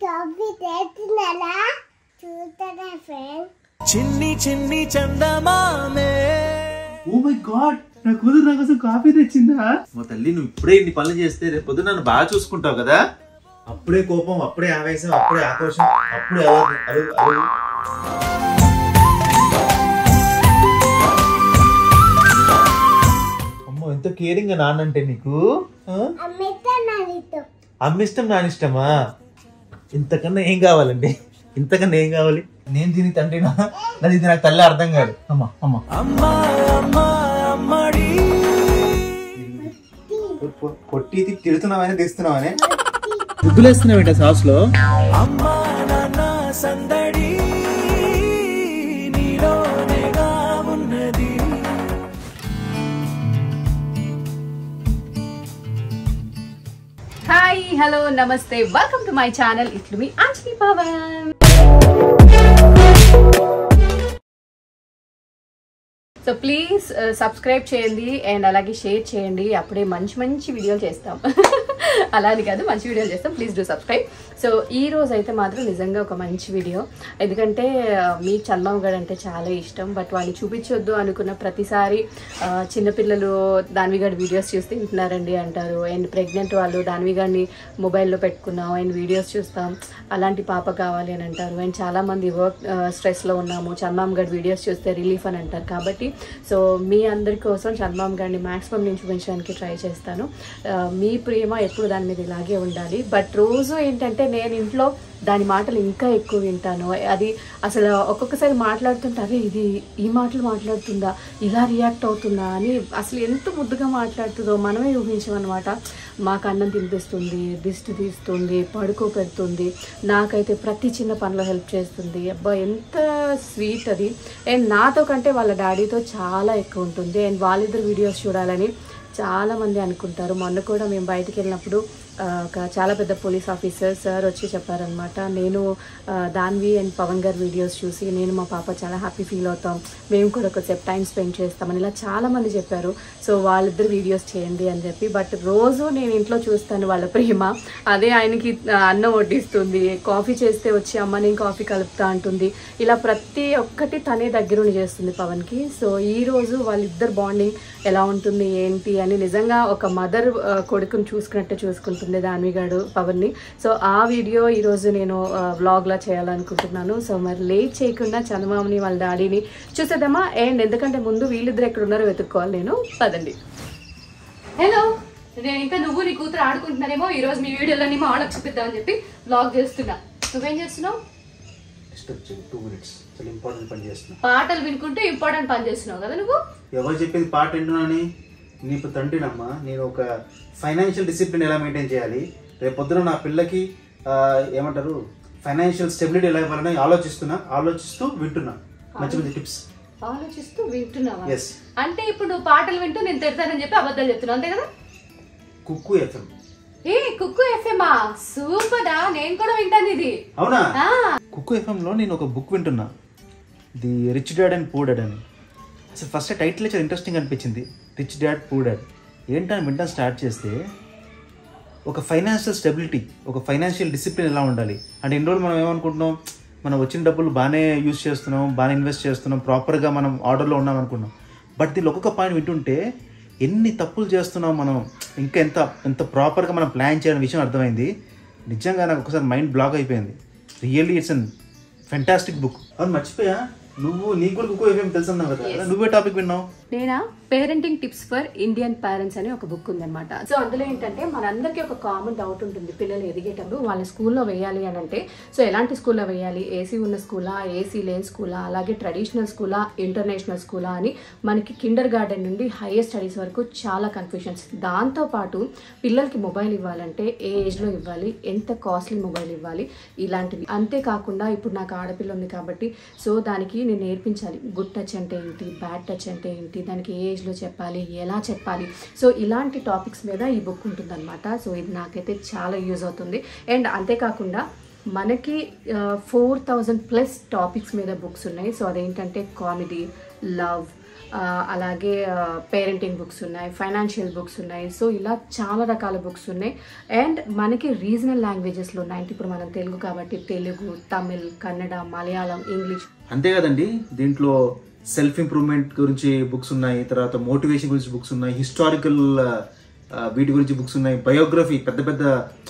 Coffee తెస్తున్నారా చూస్తారా friend చిన్ని చిన్ని చందమామే ఓ మై గాడ్ నా కూతురు నా కోసం కాఫీ తెచ్చిందా మా తల్లి నువ్వు ఇప్పుడే ఇన్ని పనులు చేస్తే రేపు పొద్దున నన్ను బాగా చూసుకుంటావు కదా అప్పుడే కోపం అప్పుడే ఆవేశం అప్పుడే ఆక్రోశం అప్పుడే అరుగు అరుగు అరుగు అమ్మో ఎంత కేరింగ్ నాన్నంటే నీకు ఆ? అమ్మితే నానితో అమ్మిష్టం నానిష్టమా ఇంతకన్నా ఏం కావాలండి ఇంతకన్నా ఏం కావాలి నేను దీని తండ్రినా నాది ఇది నాకు తల్లి అర్థం కాదు అమ్మా అమ్మా అమ్మా అమ్మా అమ్మడి కొట్టి తిడుతున్నావని తీస్తున్నావని ముగ్గులేస్తున్నావు సాస్ లో అమ్మా నాన్న సందడి నీలోనేగా ఉన్నది హాయ్ హలో నమస్తే వెల్కమ్ టు మై ఛానల్ ఇట్లు మీ Anjali Pavan so please subscribe చేయండి అండ్ అలాగే షేర్ చేయండి అప్పుడే మంచి మంచి వీడియోలు చేస్తాం అలా అని కాదు మంచి వీడియోలు చేస్తాం ప్లీజ్ డూ సబ్స్క్రైబ్ సో ఈ రోజు అయితే మాత్రం నిజంగా ఒక మంచి వీడియో ఎందుకంటే ఆ, మీ చందమామ గడ్ అంటే చాలా ఇష్టం బట్ వాడిని చూపించొద్దు అనుకున్న ప్రతిసారి ఆ, చిన్నపిల్లలు దాన్విగడ్ వీడియోస్ చూసి తింటున్నారండి అంటారు అండ్ ప్రెగ్నెంట్ వాళ్ళు దాన్విగడ్ని మొబైల్లో పెట్టుకున్నాం అండ్ వీడియోస్ చూస్తాం అలాంటి పాప కావాలి అని అంటారు అండ్ చాలామంది వర్క్ స్ట్రెస్లో ఉన్నాము చందమామ గడ్ వీడియోస్ చూస్తే రిలీఫ్ అని అంటారు కాబట్టి సో మీ అందరి కోసం చందమామ గడ్ని మ్యాక్సిమం నేను చూపించడానికి ట్రై చేస్తాను ఆ, మీ ప్రేమ ఎప్పుడు దాని మీద ఇలాగే ఉండాలి బట్ రోజు ఏంటంటే నేను ఇంట్లో దాని మాటలు ఇంకా ఎక్కువ వింటాను అది అసలు ఒక్కొక్కసారి మాట్లాడుతుంటే అరే ఇది ఈ మాటలు మాట్లాడుతుందా ఇలా రియాక్ట్ అవుతుందా అని అసలు ఎంత ముద్దుగా మాట్లాడుతుందో మనమే ఊహించమన్నమాట మాకు అన్నం తినిపిస్తుంది దిష్టి తీస్తుంది పడుకో పెడుతుంది నాకైతే ప్రతి చిన్న పనిలో హెల్ప్ చేస్తుంది అబ్బా ఎంత స్వీట్ అది అండ్ నాతో కంటే వాళ్ళ డాడీతో చాలా ఎక్కువ ఉంటుంది అండ్ వాళ్ళిద్దరు వీడియోస్ చూడాలని చాలా మంది అనుకుంటారు మొన్న కూడా మేము బయటికి వెళ్ళినప్పుడు ఆ, ఒక చాలా పెద్ద పోలీస్ ఆఫీసర్ సార్ వచ్చి చెప్పారనమాట నేను ఆ, దాన్వి అండ్ పవన్ గారి వీడియోస్ చూసి నేను మా పాప చాలా హ్యాపీ ఫీల్ అవుతాం మేము కూడా కొద్దిసేపు టైం స్పెండ్ చేస్తామని ఇలా చాలా మంది చెప్పారు సో వాళ్ళిద్దరు వీడియోస్ చేయండి అని చెప్పి బట్ రోజు నేను ఇంట్లో చూస్తాను వాళ్ళ ప్రేమ అదే ఆయనకి ఆ, అన్నం వడ్డిస్తుంది కాఫీ చేస్తే వచ్చి అమ్మ నేను కాఫీ కలుపుతా అంటుంది ఇలా ప్రతి ఒక్కటి తనే దగ్గరుండి చేస్తుంది పవన్కి సో ఈ రోజు వాళ్ళిద్దరు బాండింగ్ ఎలా ఉంటుంది ఏంటి అని నిజంగా ఒక మదర్ కొడుకుని చూసుకున్నట్టు చూసుకుంటుంది దాన్విగాడు పవన్ని సో ఆ వీడియో ఈరోజు నేను వ్లాగ్లా చేయాలనుకుంటున్నాను సో మరి లేట్ చేయకుండా చందమామని వాళ్ళ డాడీని చూసేద్దామా అండ్ ఎందుకంటే ముందు వీళ్ళిద్దరు ఎక్కడ ఉన్నారో వెతుక్కోవాలి నేను పదండి హలో నేను ఇంకా నువ్వు నీ కూతురు ఆడుకుంటున్నారేమో ఈ రోజు మీ వీడియోలన్నీ మా వాళ్ళకి చూపిద్దామని చెప్పి వ్లాగ్ చేస్తున్నా నువ్వేం చేస్తున్నావు డిస్టర్బ్ చేయి టూ మినిట్స్ చాలా ఇంపార్టెంట్ పని చేస్తున్నా పాటలు వినుకుంటూ ఇంపార్టెంట్ పని చేస్తున్నావు కదా నువ్వు ఎవరు చెప్పింది పాట వింటున్నాని నీకు తండ్రినమ్మా నేను ఒక ఫైనాన్షియల్ డిసిప్లిన్ ఎలా మెయింటైన్ చేయాలి రేపు పొద్దున నా పిల్లకి ఆ, ఏమంటారు ఫైనాన్షియల్ స్టెబిలిటీ ఎలా ఇవ్వాలని ఆలోచిస్తున్నా ఆలోచిస్తూ వింటున్నా మంచి మంచి టిప్స్ ఆలోచిస్తూ వింటున్నావా Yes. అంటే ఇప్పుడు నువ్వు పాటలు వింటూ నేను తిడతానని చెప్పి అబద్ధాలు చెప్తున్నావు అంతే కదా కుక్కు ఎఫ్ఎం ఏ కుక్కు ఎఫ్ఎమా సూపరా నేను కూడా వింటాను ఇది అవునా ఆ, కుక్కు ఎఫ్ఎంలో నేను ఒక బుక్ వింటున్నా the rich dad and poor dad అని అసలు ఫస్ట్ టైటిల్ చాలా ఇంట్రెస్టింగ్ అనిపించింది రిచ్ డాడ్ పూర్ డాడ్ ఏంటని వింటాను స్టార్ట్ చేస్తే ఒక ఫైనాన్షియల్ స్టెబిలిటీ ఒక ఫైనాన్షియల్ డిసిప్లిన్ ఎలా ఉండాలి అంటే ఇన్ని రోజులు మనం ఏమనుకుంటున్నాం మనం వచ్చిన డబ్బులు బాగానే యూస్ చేస్తున్నాం బాగానే ఇన్వెస్ట్ చేస్తున్నాం ప్రాపర్గా మనం ఆర్డర్లో ఉన్నాం అనుకున్నాం బట్ దీనిలో ఒక్కొక్క పాయింట్ వింటుంటే ఎన్ని తప్పులు చేస్తున్నాం మనం ఇంకా ఎంత ఎంత ప్రాపర్గా మనం ప్లాన్ చేయాలనే విషయం అర్థమైంది నిజంగా నాకు ఒకసారి మైండ్ బ్లాక్ అయిపోయింది really it's an fantastic book అవును మర్చిపోయా నువ్వు నీకు కూడా కుక్కు ఏమేమి తెలుసు అన్నావు కదా నువ్వే టాపిక్ విన్నావు నేనా parenting tips for Indian parents అని ఒక బుక్ ఉందన్నమాట సో అందులో ఏంటంటే మనందరికీ ఒక కామన్ డౌట్ ఉంటుంది పిల్లలు ఎదిగేటప్పుడు వాళ్ళ స్కూల్లో వేయాలి అని అంటే సో ఎలాంటి స్కూల్లో వేయాలి ఏసీ ఉన్న స్కూలా ఏసీ లేని స్కూలా అలాగే ట్రెడిషనల్ స్కూలా ఇంటర్నేషనల్ స్కూలా అని మనకి కిండర్ గార్డెన్ నుండి హైయర్ స్టడీస్ వరకు చాలా కన్ఫ్యూషన్స్ దాంతోపాటు పిల్లలకి మొబైల్ ఇవ్వాలంటే ఏ ఏజ్లో ఇవ్వాలి ఎంత కాస్ట్లీ మొబైల్ ఇవ్వాలి ఇలాంటివి అంతేకాకుండా ఇప్పుడు నాకు ఆడపిల్ల ఉంది కాబట్టి సో దానికి నేను నేర్పించాలి గుడ్ టచ్ అంటే ఏంటి బ్యాడ్ టచ్ అంటే ఏంటి దానికి ఏ ఏజ్లో చెప్పాలి ఎలా చెప్పాలి సో ఇలాంటి టాపిక్స్ మీద ఈ బుక్ ఉంటుందన్నమాట సో ఇది నాకైతే చాలా యూజ్ అవుతుంది అండ్ అంతేకాకుండా మనకి ఫోర్ థౌజండ్ ప్లస్ టాపిక్స్ మీద బుక్స్ ఉన్నాయి సో అదేంటంటే కామెడీ లవ్ ఆ, అలాగే పేరెంటింగ్ బుక్స్ ఉన్నాయి ఫైనాన్షియల్ బుక్స్ ఉన్నాయి సో ఇలా చాలా రకాల బుక్స్ ఉన్నాయి అండ్ మనకి రీజనల్ లాంగ్వేజెస్లో ఉన్నాయి అంటే ఇప్పుడు మనం తెలుగు కాబట్టి తెలుగు తమిళ్ కన్నడ మలయాళం ఇంగ్లీష్ అంతే కదండి దీంట్లో సెల్ఫ్ ఇంప్రూవ్మెంట్ గురించి బుక్స్ ఉన్నాయి తర్వాత మోటివేషన్ గురించి బుక్స్ ఉన్నాయి హిస్టారికల్ వీటి గురించి బుక్స్ ఉన్నాయి బయోగ్రఫీ పెద్ద పెద్ద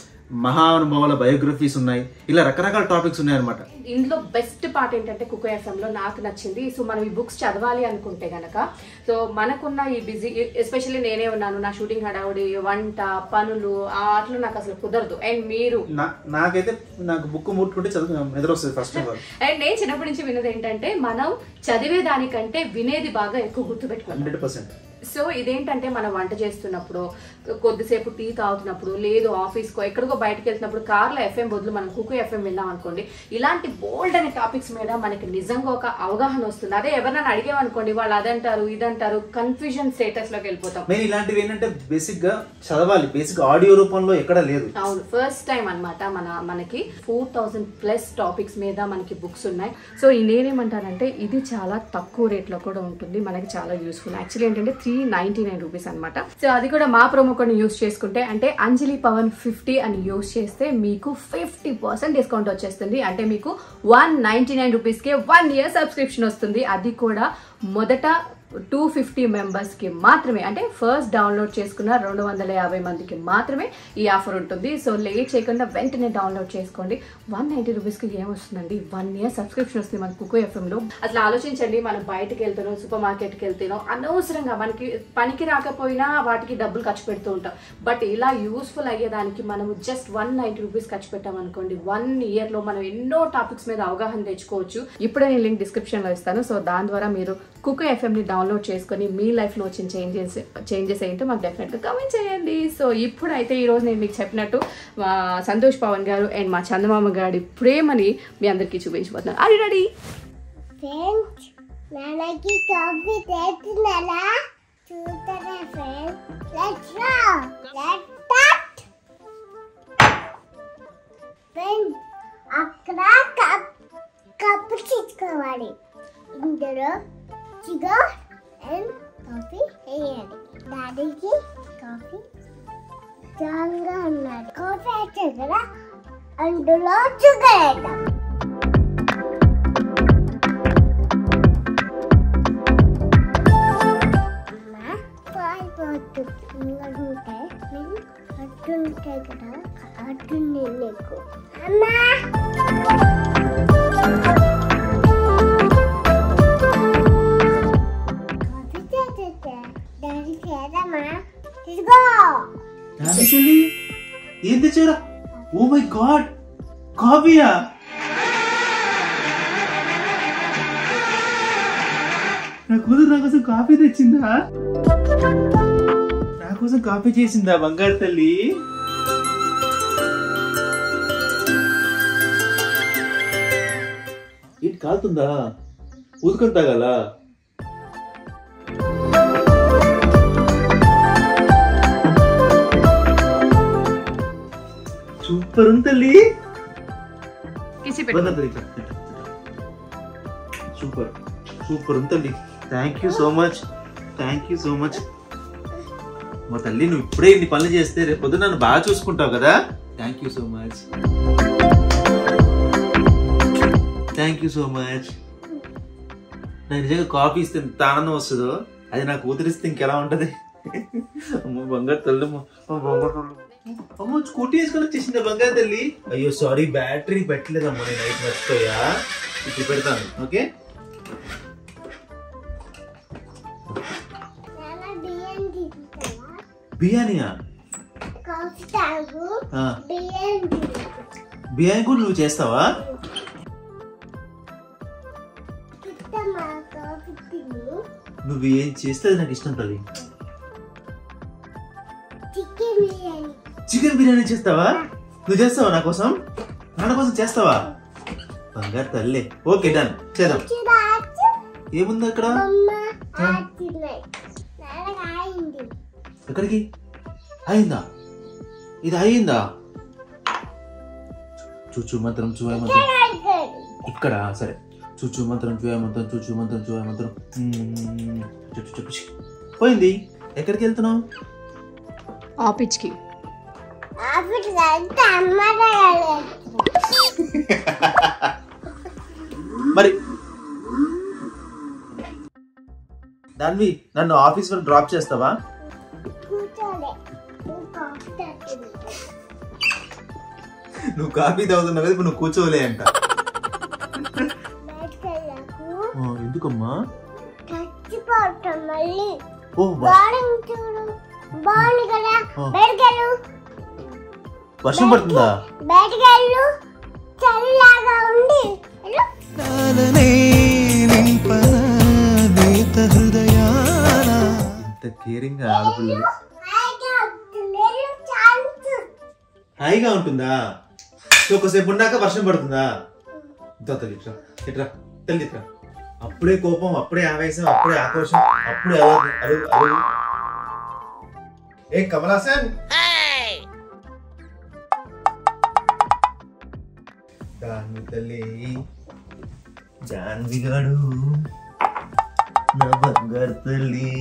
మహానుభావుల బయోగ్రఫీస్ ఉన్నాయి ఇలా రకరకాల టాపిక్స్ ఉన్నాయి అనమాట ఇందులో బెస్ట్ పార్ట్ ఏంటంటే కుకో ఎఫ్ఎంలో నాకు నచ్చింది సో మనం ఈ బుక్స్ చదవాలి అనుకుంటే గనక సో మనకున్న ఈ బిజీ ఎస్పెషల్లీ నేనే ఉన్నాను నా షూటింగ్ హడావుడి వంట పనులు ఆ ఆటలు నాకు అసలు కుదరదు అండ్ మీరు నాకైతే నాకు బుక్ ముట్టుకుంటే చదువు ఎదురు వస్తుంది ఫస్ట్ ఆఫ్ ఆల్ అండ్ నేను చిన్నప్పటి నుంచి విన్నది ఏంటంటే మనం చదివే దానికంటే వినేది బాగా ఎక్కువ గుర్తుపెట్టుకుంటాం హండ్రెడ్ పర్సెంట్ సో ఇదేంటంటే మనం వంట చేస్తున్నప్పుడు కొద్దిసేపు టీ తాగుతున్నప్పుడు లేదు ఆఫీస్కో ఎక్కడికో బయటకు వెళ్తున్నప్పుడు కార్లో ఎఫ్ఎం బదులు మనం కుకు ఎఫ్ఎం విన్నాం అనుకోండి ఇలాంటి బోల్డ్ అనే టాపిక్స్ మీద మనకి నిజంగా ఒక అవగాహన వస్తుంది అదే ఎవరినైనా అడిగామనుకోండి వాళ్ళు అదంటారు ఇదంటారు కన్ఫ్యూజన్ స్టేటస్ లోకి వెళ్ళిపోతాం మెయిన్ ఇలాంటివి ఏంటంటే బేసిక్ గా చదవాలి బేసిక్ ఆడియో రూపంలో ఎక్కడ లేదు అవును ఫస్ట్ టైం అన్నమాట మన మనకి ఫోర్ థౌసండ్ ప్లస్ టాపిక్స్ మీద మనకి బుక్స్ ఉన్నాయి సో ఈ నేనేమంటానంటే ఇది చాలా తక్కువ రేట్ లో కూడా ఉంటుంది మనకి చాలా యూస్ఫుల్ యాక్చువల్లీ ఏంటంటే త్రీ నైన్టీ నైన్ రూపీస్ అనమాట సో అది కూడా మా ప్రోమో కోడ్ యూస్ చేసుకుంటే అంటే అంజలి పవన్ ఫిఫ్టీ అని యూస్ చేస్తే మీకు ఫిఫ్టీ పర్సెంట్ డిస్కౌంట్ వచ్చేస్తుంది అంటే మీకు వన్ నైన్టీ నైన్ రూపీస్కే వన్ ఇయర్ సబ్స్క్రిప్షన్ వస్తుంది అది కూడా మొదట టూ ఫిఫ్టీ మెంబర్స్కి మాత్రమే అంటే ఫస్ట్ డౌన్లోడ్ చేసుకున్న రెండు వందల యాభై మందికి మాత్రమే ఈ ఆఫర్ ఉంటుంది సో లేట్ చేయకుండా వెంటనే డౌన్లోడ్ చేసుకోండి వన్ నైంటీ రూపీస్కి ఏమొస్తుందండి వన్ ఇయర్ సబ్స్క్రిప్షన్ వస్తుంది మన కుకో ఎఫ్ఎంలో అసలు ఆలోచించండి మనం బయటకు వెళ్తానో సూపర్ మార్కెట్కి వెళ్తానో అనవసరంగా మనకి పనికి రాకపోయినా వాటికి డబ్బులు ఖర్చు పెడుతూ ఉంటాం బట్ ఇలా యూస్ఫుల్ అయ్యేదానికి మనము జస్ట్ వన్ నైంటీ రూపీస్ ఖర్చు పెట్టామనుకోండి వన్ ఇయర్లో మనం ఎన్నో టాపిక్స్ మీద అవగాహన తెచ్చుకోవచ్చు ఇప్పుడే నేను లింక్ డిస్క్రిప్షన్లో ఇస్తాను సో దాని ద్వారా మీరు కుక్ ఎఫ్ఎంని డౌన్లోడ్ చేసుకొని మీ లైఫ్లో వచ్చిన చేంజెస్ చేంజెస్ ఏంటో మాకు డెఫినెట్గా కమెంట్ చేయండి సో ఇప్పుడైతే ఈరోజు నేను మీకు చెప్పినట్టు మా సంతోష్ పవన్ గారు అండ్ మా చందమామ గారి ప్రేమని మీ అందరికీ చూపించబోతున్నాను అది రెడీ ఫ్రెండ్స్ నాన్నకి కాఫీ తెస్తున్నారా చూస్తారా friends let's go let's start friends అక్కడ కప్ కప్పు తీసుకోవాలి ఇందులో షుగర్ అండ్ కాఫీ వేయాలి డాడీకి కాఫీ స్ట్రాంగ్గా ఉన్నది కాఫీ వచ్చాక కదా అందులో షుగర్ వేద్దాం అమ్మ పాయిపోతు ఉంటే నేను అట్టుంటే కదా అట్టుంది నీకు అమ్మా కాఫీ చేసేస్తే డాడీ చేద్దామా తీసుకో యాక్చువల్లీ ఏం తెచ్చారా ఓ మై గాడ్ కాఫీయా నా కూతురు నా కోసం కాఫీ తెచ్చిందా నా కోసం కాఫీ చేసిందా బంగారు తల్లి ఏంటి కాలుతుందా ఊదుకొని తాగాల సూపర్ ఉంది తల్లి కిసి బంగారు తల్లి సూపర్ సూపర్ ఉంది తల్లి thank you so much thank you so much మా తల్లి నువ్వు ఇప్పుడే ఇన్ని పనులు చేస్తే రేపు పొద్దున్న నన్ను బాగా చూసుకుంటావు కదా thank you so much thank you so much నాకు నిజంగా కాఫీ ఇస్తే ఎంత ఆనందం వస్తుందో అది నాకు కూతురిస్తే ఇంకెలా ఉంటది అమ్మ బంగారు తల్లి అమ్మ అమ్మ బంగారు తల్లి అమ్మ స్కూటీ వేసుకొని వచ్చేసింది బంగారు తల్లి అయ్యో సారీ బ్యాటరీ పెట్టలేదమ్మా నేను నైట్ మర్చిపోయా ఇప్పుడు పెడతాను ఓకే నాన్న బియ్యం తీసుకుంటావా బిర్యానీయా కాఫీ తాగు ఆ, బియ్యం తీసుకో బిర్యానీ కూడా నువ్వు చేస్తావా ఇష్టమా కాఫీ తిని నువ్వు ఏం చేస్తే అది నాకు ఇష్టం తల్లి చికెన్ బిర్యానీ చికెన్ బిర్యానీ చేస్తావా నువ్వు చేస్తావా నా కోసం నా కోసం చేస్తావా బంగారు తల్లి ఓకే డన్ చేద్దాం చూడాచ్చు ఏముంది అక్కడ అమ్మ ఆడుతున్నాయి నాన్నగా అయింది ఎక్కడికి అయిందా ఇది అయిందా చూచు మాత్రం చూ మాత్రం ఆడుకోండి ఇక్కడ సరే చూచు మంత్రం చూయ మంత్రం చూచు మంత్రం చూయ మంత్రం మ్మ్. చుట్టు చుట్టు చి. పోయింది ఎక్కడికి వెళ్తున్నావు ఆపిచ్కి ఆఫీస్ అంతా అమ్మగారు మరి దాన్వి నన్ను ఆఫీస్ వరకు డ్రాప్ చేస్తావా కూర్చోలే నువ్వు కాఫీ తాగుతుంది నువ్వు కాఫీ తాగుతున్నావు కదా ఇప్పుడు నువ్వు కూర్చోలే అంట బయటకు వెళ్ళకు ఆ, ఎందుకమ్మా చచ్చిపోతాం మళ్ళీ ఓ వ- బాగుంది చూడు బాగుంది కదా ఆ. బయటకెళ్ళు వర్షం పడుతుందా బయటకెళ్ళు చల్లగా ఉండి వెళ్ళు. నాలనే నింపన నేత హృదయాన ఇంత కేరింగ్ ఆడపిల్లలు హాయిగా ఉంటుంది. వెళ్ళు, చాలు. హాయిగా ఉంటుందా సో ఒకసేపు ఉన్నాక వర్షం పడుతుందా ఇట్లా తల్లి ఇట్రా ఇట్రా తల్లి ఇట్రా అప్పుడే కోపం అప్పుడే ఆవేశం అప్పుడే ఆక్రోశం అప్పుడే అలరు అరుగు అరుగు ఏ కమలాసన్ దాన్ని తల్లి జాన్వి గాడు నా బంగారు తల్లి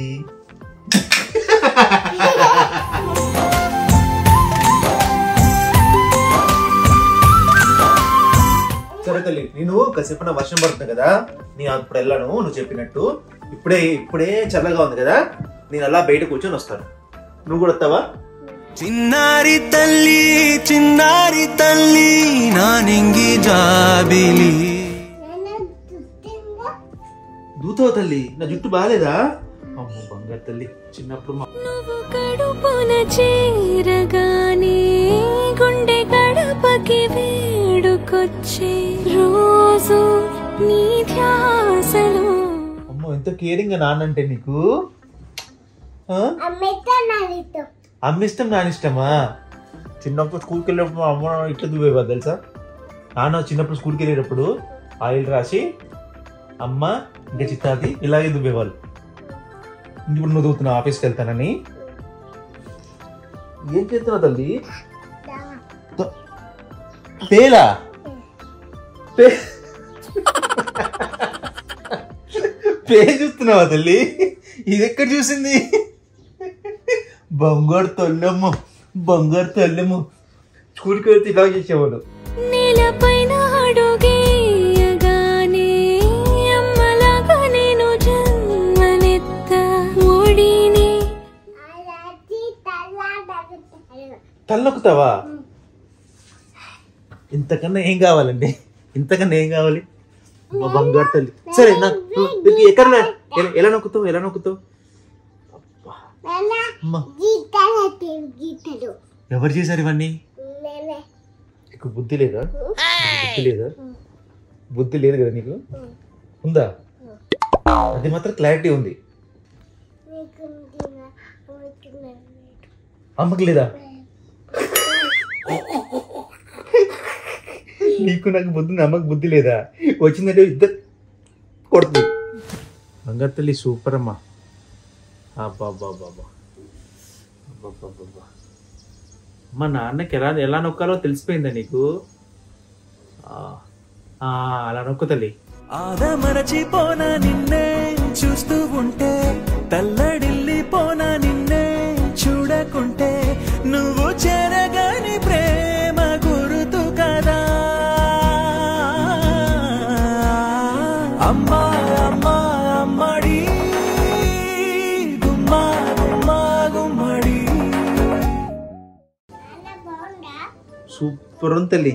సరే తల్లి నేను కాసేపు నా వర్షం పడుతుంది కదా నేను అప్పుడు వెళ్ళాను నువ్వు చెప్పినట్టు ఇప్పుడే ఇప్పుడే చల్లగా ఉంది కదా నేను అలా బయట కూర్చొని వస్తాను నువ్వు కూడా వస్తావా చిన్నారి తల్లి చిన్నారి తల్లి నా నింగి జాబిలి నాన్న చుట్టిందా? దూతావు తల్లి నా జుట్టు బాగాలేదా అమ్మో బంగారు తల్లి చిన్నప్పుడు మా నువ్వు కడుపున చేరగానే గుండె గడపకి వేడుకొచ్చే రోజు నీ ధ్యాసలో అమ్మో ఎంత కేరింగ్ నాన్నంటే నీకు ఆ? అమ్మితే నాదితో అమ్మ ఇష్టం నాన్న ఇష్టమా చిన్నప్పుడు స్కూల్కి వెళ్ళినప్పుడు మా అమ్మ ఇట్లా దువ్వేవా తెలుసా నాన్న చిన్నప్పుడు స్కూల్కి వెళ్ళేటప్పుడు ఆయిల్ రాసి అమ్మ ఇంకా చిత్తాది ఇలాగే దువ్వేవాళ్ళు ఇప్పుడు నువ్వు దువ్వుతున్నావు ఆఫీస్కి వెళ్తానని ఏం చేస్తున్నావు తల్లి త- పేలా పే పే చూస్తున్నావా తల్లి ఇది ఎక్కడ చూసింది బంగారు తల్లెమ్మ బంగారు తల్లెమ్మ స్కూల్కి వెళ్తే ఇలా చేసేవాడు నేలపైన అడుగేయగానే అమ్మలాగా నేను జన్మనెత్త ఒడిని అలాంటి తల్లాడగతారు తల్లొక్కుతావా ఇంతకన్నా ఏం కావాలండి ఇంతకన్నా ఏం కావాలి మా బంగారు తల్లి సరే నాకు నీకు ఎక్కడ నా- ఎలా- ఎలా నొక్కుతావు ఎలా నొక్కుతావు నాన్న అమ్మా గీతలు గీతలు ఎవరు చేశారు ఇవన్నీ నేనే నీకు బుద్ధి లేదా బుద్ధి లేదా బుద్ధి లేదు కదా నీకు ఉందా అది మాత్రం క్లారిటీ ఉంది నీకు అమ్మకి లేదా నీకు నాకు బుద్ధి ఉంది, అమ్మకి బుద్ధి లేదా వచ్చిందంటే ఇద్దరు కొడుతుంది బంగారు తల్లి సూపర్ అమ్మా అబ్బాబ్బాబ్బా అబ్బబ్బబ్బబ్బా. మా నాన్నకి ఎలా ఎలా నొక్కాలో తెలిసిపోయిందా నీకు ఆ, ఆ, అలా నొక్కు తల్లి ఆద మరచిపోన నిన్నే చూస్తూ ఉంటే తల్లడిల్లిపోన నిన్నే చూడకుంటే నువ్వు చెరగని ప్రేమ గురుతు కదా అమ్మా అమ్మా అమ్మడి గుమ్మా గుమ్మా గుమ్మడి నాన్న బాగుందా సూపర్ ఉంది తల్లి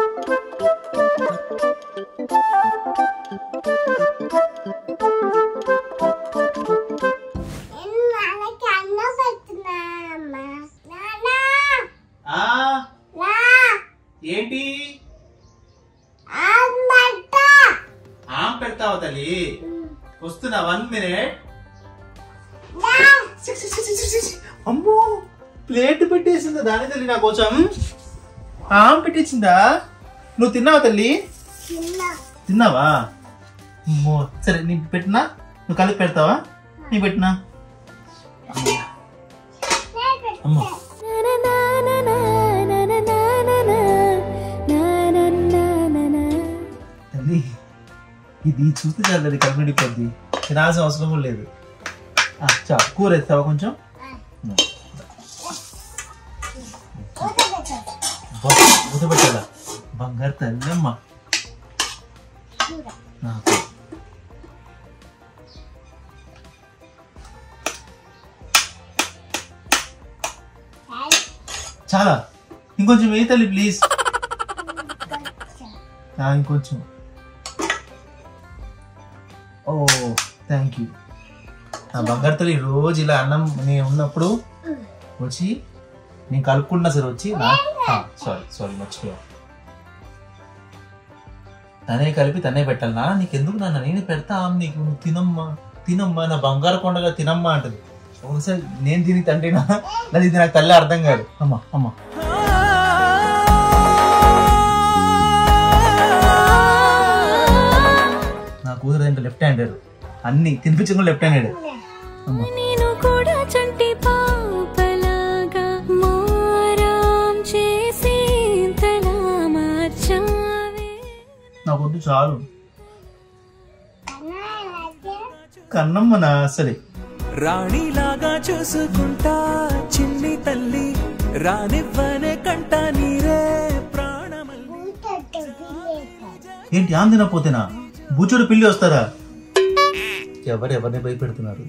నేను నాన్నకి అన్నం పెడుతున్నా అమ్మా నాన్న ఆ రా ఏంటి అమ్మంట ఆమ్ పెడతావా తల్లి వస్తున్నా వన్ మినిట్ అమ్మో ప్లేట్ పెట్టేసిందా దాని తల్లి నా కోసం ఆమ్ పెట్టేసిందా నువ్వు తిన్నావా తల్లి చిన్న తిన్నావా అమ్మో సరే నీకు పెట్టినా నువ్వు కలిపి పెడతావా నీ పెట్టినా అమ్మో తల్లి ఇది చూస్తే చాలు అది కమ్మిడిపోద్ది తినాల్సిన అవసరం కూడా లేదు ఆ, చాలు కూర ఎత్తావా కొంచెం మూత పెట్టాలా బంగారు తల్లి అమ్మ నాకు. చాలా ఇంకొంచెం ఏ తల్లి ప్లీజ్ ఇంకొంచెం ఓ థ్యాంక్ యూ నా బంగారు తల్లి రోజు ఇలా అన్నం నేను ఉన్నప్పుడు వచ్చి నేను కలుపుకుంటున్నా సరే వచ్చి సారీ సారీ మర్చిపోయా తనే కలిపి తనే పెట్టాలి నా నీకెందుకు నాన్న నేను పెడతా ఆమె నీకు నువ్వు తినమ్మా తినమ్మా నా బంగారు కొండగా తినమ్మా అంటది ఒకసారి నేను తిని తండ్రినా లేదా ఇది నాకు తల్లి అర్థం కాదు అమ్మా అమ్మా నా కూతురు ఏంటో లెఫ్ట్ హ్యాండెడ్ అన్ని తినిపించడం లెఫ్ట్ హ్యాండెడ్ అమ్మా నేను కూడా చంటి పాపలాగా మారాం చేసి తలా మార్చావే నాకు వద్దు చాలు కన్నమ్మ నా సరే రాణిలాగా చూసుకుంటా చిన్ని తల్లి రానివ్వనే కంట నీరే ప్రాణమల్లి ఏంటి ఆందిన పోతేనా బూచుడు పిల్లి వస్తారా ఎవరు ఎవరిని భయపెడుతున్నారు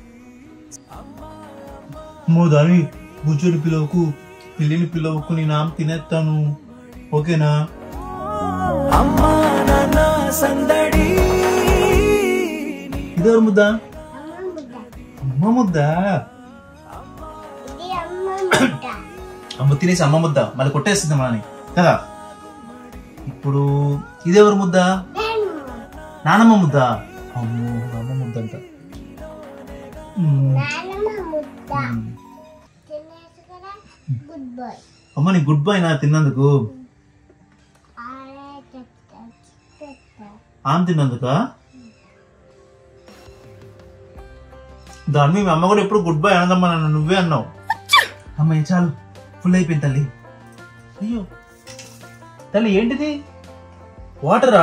మోదాని బూచుడు పిల్లవకు పిల్లిని పిల్లవకు నేను ఆమె తినేస్తాను ఓకేనా అమ్మా నాన్న సందడి ఇదెవరు ముద్ద అమ్మ ముద్ద ఇది అమ్మ ముద్ద అమ్మ తినేసి అమ్మ ముద్ద మళ్ళీ కొట్టేస్తుంది మనని కదా ఇప్పుడు ఇదెవరు ముద్ద నేను నానమ్మ ముద్ద అమ్మో అమ్మ ముద్ద అంట మ్మ్. నానమ్మ ముద్ద మ్మ్. తినేసి కూడా గుడ్ బాయ్ అమ్మ నీ గుడ్ బై నా తిన్నందుకు ఆడే చెప్తా చెప్తా ఆమె తిన్నందుక దాని మీ అమ్మ కూడా ఎప్పుడు గుడ్ బై అనదమ్మా నన్ను నువ్వే అన్నావు అమ్మ ఏ చాలు ఫుల్ అయిపోయింది తల్లి అయ్యో తల్లి ఏంటిది వాటరా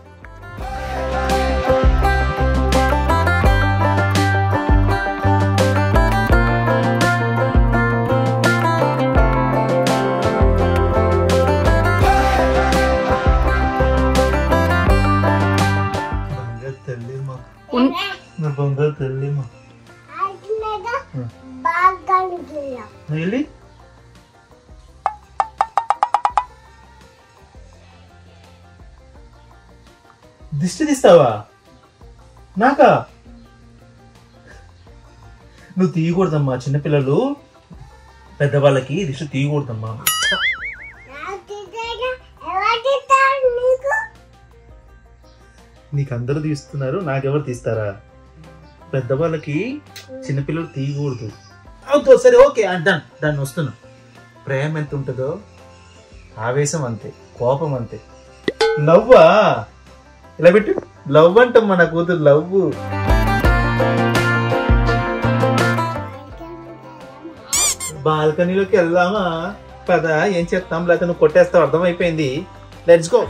బంగారు తల్లి మా ఉన్- నా బంగారు తల్లి మా ఆడినగా బాగా నిద్రలో వెళ్ళి దిష్టి తీస్తావా నాకా నువ్వు తీయకూడదమ్మా చిన్నపిల్లలు పెద్దవాళ్ళకి దిష్టి తీయకూడదమ్మా నాకు తిద్దగా ఎవరు తింటారు నీకు నీకు అందరూ తీస్తున్నారు నాకెవరు తీస్తారా పెద్దవాళ్ళకి చిన్నపిల్లలు తీయకూడదు అవుతో సరే ఓకే డన్ డన్ వస్తున్నా ప్రేమ ఎంత ఉంటుందో ఆవేశం అంతే కోపం అంతే లవ్వా ఇలా పెట్టు లవ్ అంటమ్మా నా కూతురు లవ్ బాల్కనీలోకి వెళ్దామా పద ఏం చేస్తాం లేకపోతే నువ్వు కొట్టేస్తావు అర్థమైపోయింది లెట్స్ గో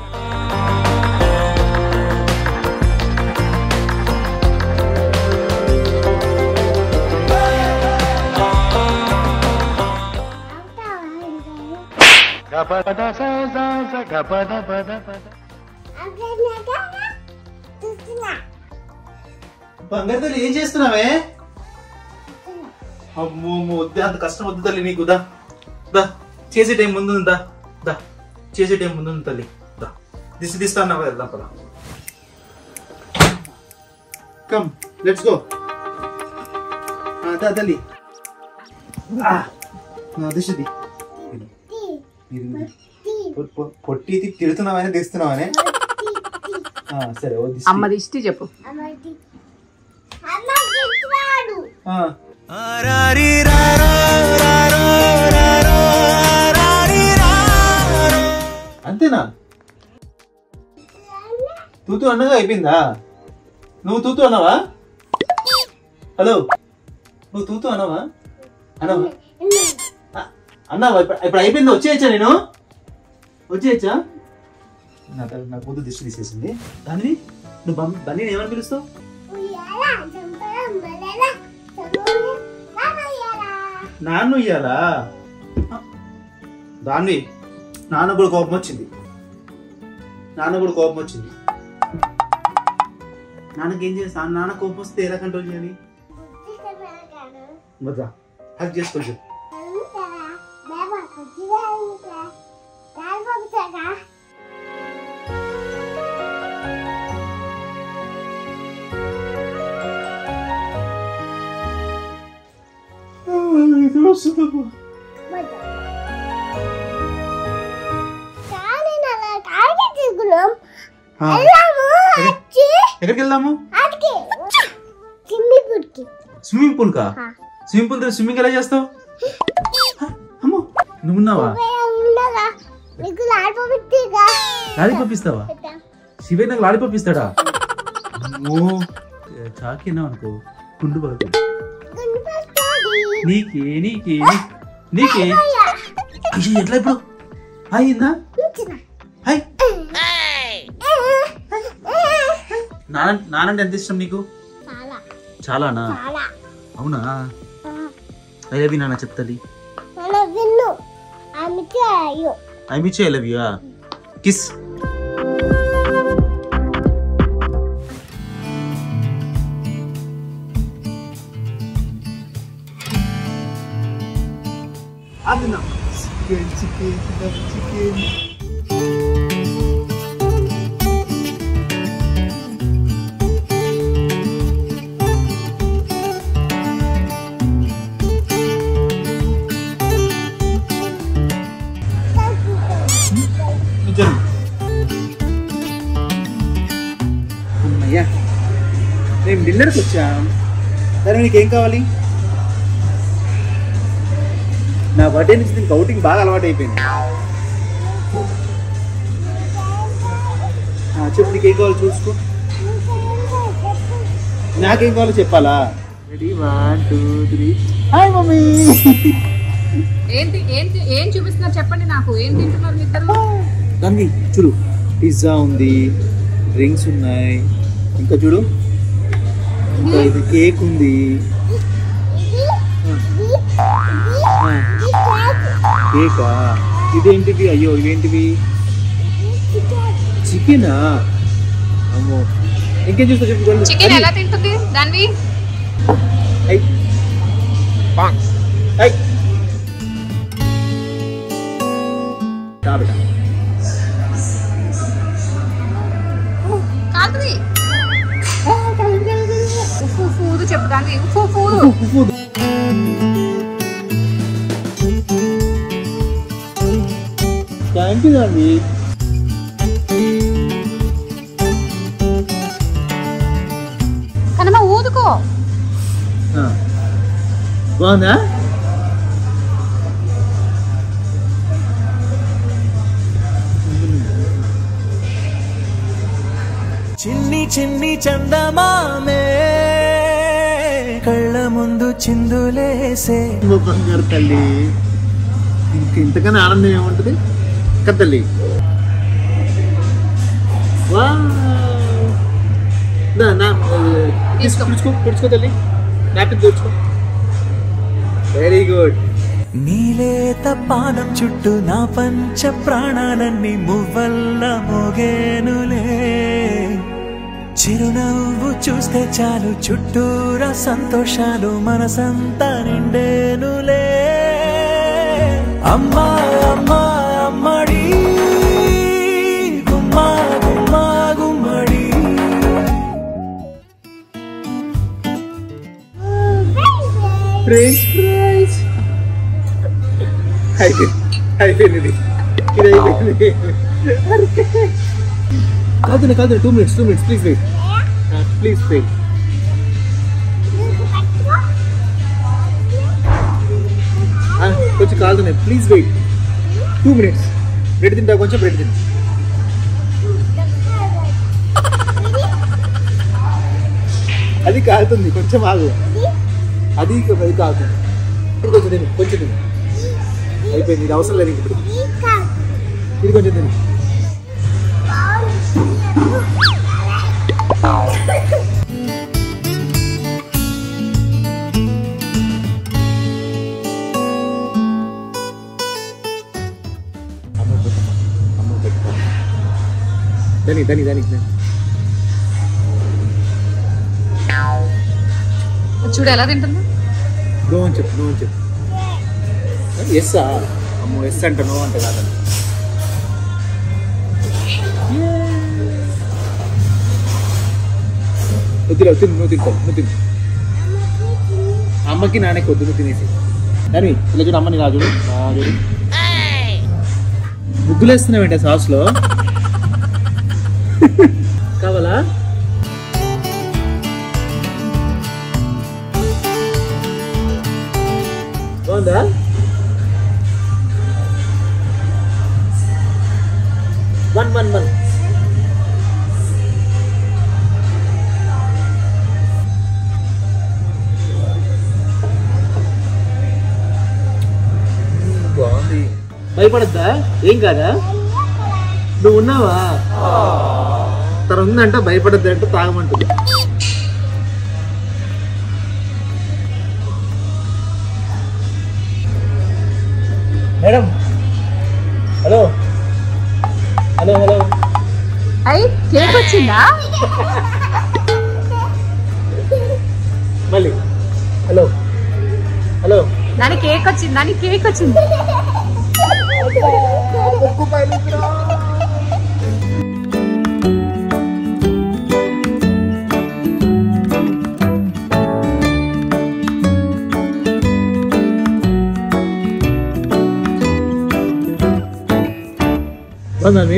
చూస్తున్నా బంగారు తల్లి ఏం చేస్తున్నావే అమ్మో అమ్మో, వద్దే అంత కష్టం వద్దు తల్లి నీకు దా దా చేసే టైం ముందు ఉంది, దా దా చేసే టైం ముందు ఉంది తల్లి దా దిశ తీస్తాను వెళ్దాం పద కమ్ లెట్స్ గో దా తల్లి ఆ, నా దిశది పొట్టి తిడుతున్నావని తీస్తున్నావనే ఆ, సరే ఓ దిష్టి. అమ్మ దిష్టి చెప్పు అమ్మకి అమ్మ తింటున్నాడు ఆ, ఆరారి రారో రారో రారో ఆరారి రారో. అంతేనా తూతూ అన్నగా అయిపోయిందా నువ్వు తూతూ అన్నావా హలో నువ్వు తూతూ అన్నావా అన్నావా ఆ, అన్నావా ఇప్పుడు ఇప్పుడు అయిపోయింది వచ్చేయచ్చా నేను వచ్చేయచ్చా నా తల్లి నా కూతురు దిష్టి తీసేసింది దానివి నువ్వు బం- బన్నీని ఏమని పిలుస్తావు ఉయ్యాలా చంపరా మలలా చదువు రామయ్యాలా నాన్న ఇయ్యాలా దాన్ని నాన్న కూడా కోపం వచ్చింది నాన్న కూడా కోపం వచ్చింది నాన్నకి ఏం చేస్తా నాన్న కోపం వస్తే ఎలా కంట్రోల్ చేయాలి చికెన్ మజా హక్ చేసుకోవచ్చు అనుకుంటారా బాబా కొద్దిగా అనుకుంటా దాని పంపుతారా వద్దు కానీ నా టార్గెట్ తీసుకున్నాం వెళ్ళాము వచ్చి ఎక్కడికి వెళ్దాము ఆటికి చిమ్మిపుడికి స్విమ్మింగ్ పూల్ కా ఆ. స్విమ్మింగ్ పూల్ స్విమ్మింగ్ ఎలా చేస్తావు హ, అమ్మో నువ్వు ఉన్నావా ఉండగా నీకు లాడిపోతుందిగా లాలీపాప్ ఇస్తావా శివయ్య నాకు లాలీపాప్ ఇస్తాడా ఓ చాకేనా అనుకో కుండు బాగు నీకే నీకే నీ- నీకే అయ్యో ఎట్లా ఇప్పుడు అయిందా హాయ్ నాన్న నానంటే ఎంత ఇష్టం నీకు చాలా చాలానా చాలా అవునా ఐ లవ్ యూ నాన్న చెప్తాది మన విన్ను ఆమెకి అయ్యో I miss I love you kiss chicken chicken chicken నిజం అమ్మయ్యా మేము డిన్నర్కి వచ్చాం సరే నీకు ఏం కావాలి నా బర్త్డే నుంచి దీనికి అవుటింగ్ బాగా అలవాటు అయిపోయింది ఆ, చెప్పు నీకు ఏం కావాలో చూసుకో నాకేం కావాలో చెప్పాలా ready one two three hi mummy ఏంటి ఏంటి ఏం చూపిస్తున్నారు చెప్పండి నాకు ఏం తింటున్నారు మీ ఇద్దరు దాన్ని చూడు పిజ్జా ఉంది డ్రింక్స్ ఉన్నాయి ఇంకా చూడు ఇంకా ఇది కేక్ ఉంది కేకా ఇదేంటివి అయ్యో ఇవేంటివి చికెనా అమ్మో ఇంకేం చూస్తా చెప్పు చూడండి. చికెన్ అది- ఎలా తింటుంది దాన్ని ఐ. ఐ. చాలు. కాదుది ఉప్పు ఫూదు చెప్పు దాన్ని ఉప్పు ఫూదు ఉప్పు. థ్యాంక్ యూ అండి కనమ ఊదుకో బాగుందా చిన్ని చిన్ని చందమామే కళ్ళ ముందు చిందులేసే మా బంగారు తల్లి ఇంక ఇంతకన్నా ఆనందం ఏముంటుంది కదా తల్లి వావ్. నా నా తీసుకో. పుడుచుకో పుడుచుకో తల్లి నాపిన్ తెచ్చుకో వెరీ గుడ్ నీలేత పానం చుట్టూ నా పంచ ప్రాణాలన్నీ మువ్వల్ల మోగేనులే చిరునవ్వు చూస్తే చాలు చుట్టూరా సంతోషాలు మనసంతా నిండేనులే అమ్మా అమ్మా అమ్మడి గుమ్మా గుమ్మా గుమ్మడి ఫ్రెంచ్ ఫ్రైస్ అయిపోయింది అయిపోయింది ఇది ఇది అయిపోయింది కాదు కాదు two minutes two minutes please wait please wait కొంచెం కాలుతున్నాయి please wait two minutes bread తింటా కొంచెం బ్రెడ్ తింటా అది కాలుతుంది కొంచెం ఆగు అది ఇక- అది కాలుతుంది ఇప్పుడు కొంచెం తిను కొంచెం తిను అయిపోయింది ఇది అవసరం లేదు ఇంక ఇప్పుడు ఇది కొంచెం తిను దాని దాని చూడు ఎలా తింటుందో నో అని చెప్పు నో అని చెప్పు ఎస్సా అమ్మో ఎస్ అంట నో అంట కాదండి వద్దులే వద్దు నువ్వు తింటావు నువ్వు తిను అమ్మకి నాన్నకి వద్దు నువ్వు తినేసి దాని ఇలా చూడు అమ్మని రా చూడు రా చూడు ముగ్గులేస్తున్నావేంటి సాస్లో కావాలా బాగుందా వన్ వన్ వన్ బాగుంది భయపడద్దా ఏం కాదా నువ్వు ఉన్నావా తను ఉందంట భయపడద్దు అంటే తాగమంటుంది మేడం హలో హలో హలో అయ్యి కేక్ వచ్చిందా మళ్ళీ హలో హలో దాని కేక్ వచ్చింది దాని కేక్ వచ్చింది బాగుందా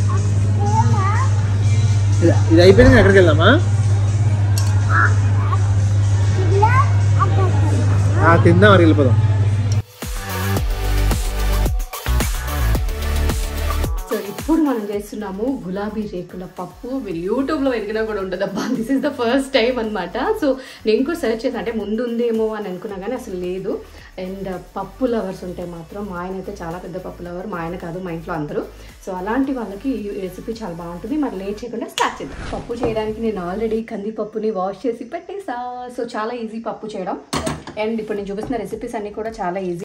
ఇది అయిపోయింది ఎక్కడికి వెళ్దామా ఆ, తిందాం మరి వెళ్ళిపోదాం సో ఇప్పుడు మనం చేస్తున్నాము గులాబీ రేకుల పప్పు మీరు యూట్యూబ్లో వెతికినా కూడా ఉండదు అబ్బా this is the first time అనమాట సో నేను కూడా సెర్చ్ చేసాను అంటే ముందు ఉందేమో అని అనుకున్నా కానీ అసలు లేదు అండ్ పప్పు లవర్స్ ఉంటే మాత్రం మా ఆయన అయితే చాలా పెద్ద పప్పు లవర్ మా ఆయన కాదు మా ఇంట్లో అందరూ సో అలాంటి వాళ్ళకి ఈ రెసిపీ చాలా బాగుంటుంది మరి లేట్ చేయకుండా స్టార్ట్ చేద్దాం పప్పు చేయడానికి నేను ఆల్రెడీ కందిపప్పుని వాష్ చేసి పెట్టేసా సో చాలా ఈజీ పప్పు చేయడం అండ్ ఇప్పుడు నేను చూపిస్తున్న రెసిపీస్ అన్నీ కూడా చాలా ఈజీ